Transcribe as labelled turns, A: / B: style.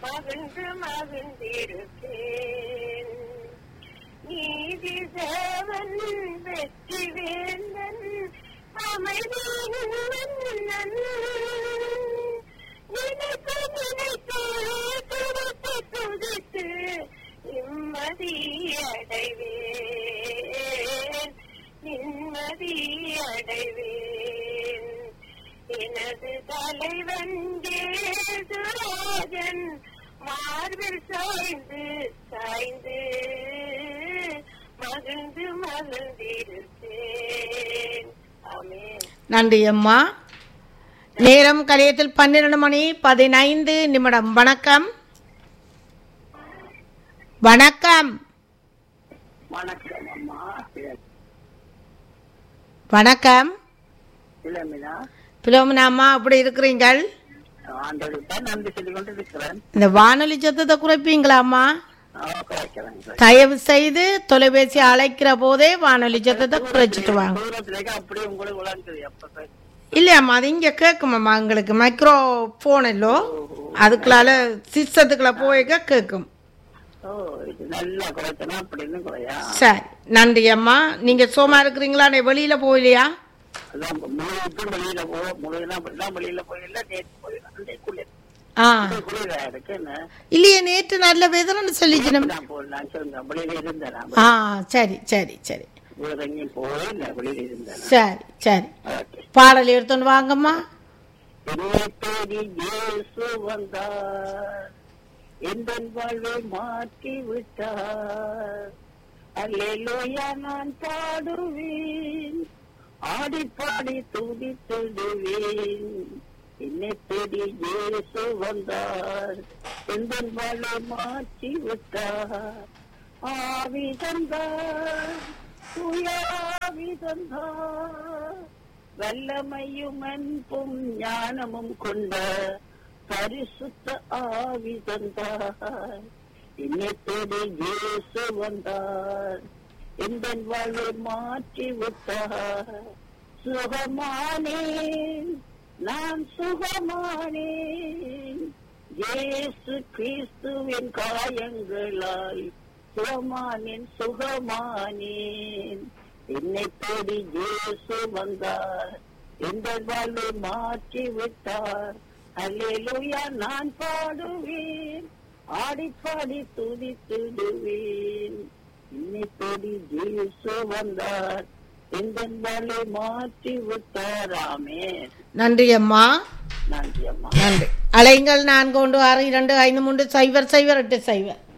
A: மகிழ்ந்து மகிழ்ந்திருப்பேன் நீதி தேவன் வெற்றி வேந்தன் அமைதியின் மன்னன் நினைத்து நினைத்து துடித்து துடித்து நிம்மதி அடைவேன் நிம்மதி அடைவேன் எனது தலைவன் ராஜன் மார்பில் சாய்ந்து சாய்ந்து மகிழ்ந்து மகிழ்ந்திருப்பேன் ஆமென்
B: நன்றி அம்மா நேரம் கலையத்தில் பன்னிரண்டு மணி பதினைந்து நிமிடம் வணக்கம் வணக்கம்
A: வணக்கம் அம்மா
B: வணக்கம்
A: இளமினா
B: பிலோமினா அம்மா அப்படி இருக்கிறீங்கள்
A: ஆண்டவருக்கு தான் நன்றி சொல்லிக் கொண்டு இருக்கிறேன்
B: இந்த வானொலி சத்தத்தை குறைப்பீங்களா அம்மா
A: குறைக்கிறேன்
B: தயவு செய்து தொலைபேசி அழைக்கிற போதே வானொலி சத்தத்தை குறைச்சிட்டு வாங்க
A: தூரத்துலேயே அப்படியே உங்களுக்கு விளாண்டுது எப்ப
B: இல்லையாம்மா அது இங்கே கேட்குமாம்மா எங்களுக்கு மைக்ரோ ஃபோன் இல்லோ அதுக்குள்ளால சிஸ்டத்துக்குள்ள போய்க்க கேட்கும்
A: ஓ இது நல்லா குறைச்சனா அப்படின்னு குறையா
B: சரி நன்றி அம்மா நீங்க சோமா இருக்கிறீங்களா நீ வெளியில போகலையா
A: அதான் முழுவதும் வெளியில போ முழுவதும் எல்லாம் வெளியில போயில நேற்று போயிடலாம் குளிர்
B: ஆ
A: குளிரா இருக்கு என்ன
B: இல்லையே நேற்று நல்ல வெதர்னு சொல்லிச்சு நம்ம
A: நான் போடலாம் சொல்லுங்க வெளியில இருந்தேன் நான்
B: ஆ சரி சரி சரி
A: வேற எங்கேயும் போகல வெளியில இருந்தேன்
B: சரி சரி
A: ஓகே
B: பாடல் எடுத்துன்னு வாங்கம்மா
A: என்னை தேடி இயேசு வந்தார் எந்த வாழ்வை மாற்றி விட்டார் அல்லேலூயா நான் பாடுவேன் ஆடி பாடி துதித்திடுவேன் என்னை தேடி இயேசு வந்தார் எந்த வாழ்வை மாற்றி விட்டார் ஆவி தந்தார் தூய ஆவி தந்தார் வல்லமையும் அன்பும் ஞானமும் கொண்ட பரிசுத்த ஆவி தந்தார் இன்னத்தோடு இயேசு வந்தார் எந்த வாழ்வை மாற்றி விட்டார் சுகமானேன் நான் சுகமானேன் இயேசு கிறிஸ்துவின் காயங்களாய் சுகமானேன் சுகமானேன் என்னை தேடி இயேசு வந்தார் எந்த வாழ்வை மாற்றி விட்டார் அல்லேலூயா நான் பாடுவேன் ஆடி பாடி துதித்திடுவேன் என்னை தேடி இயேசு வந்தார் எந்த வாழ்வை மாற்றி விட்டார் ஆமென்
B: நன்றி அம்மா
A: நன்றி அம்மா
B: நன்றி அலைங்கள் நான்கு ஒன்று ஆறு இரண்டு ஐந்து மூன்று சைபர் சைபர் எட்டு சைபர்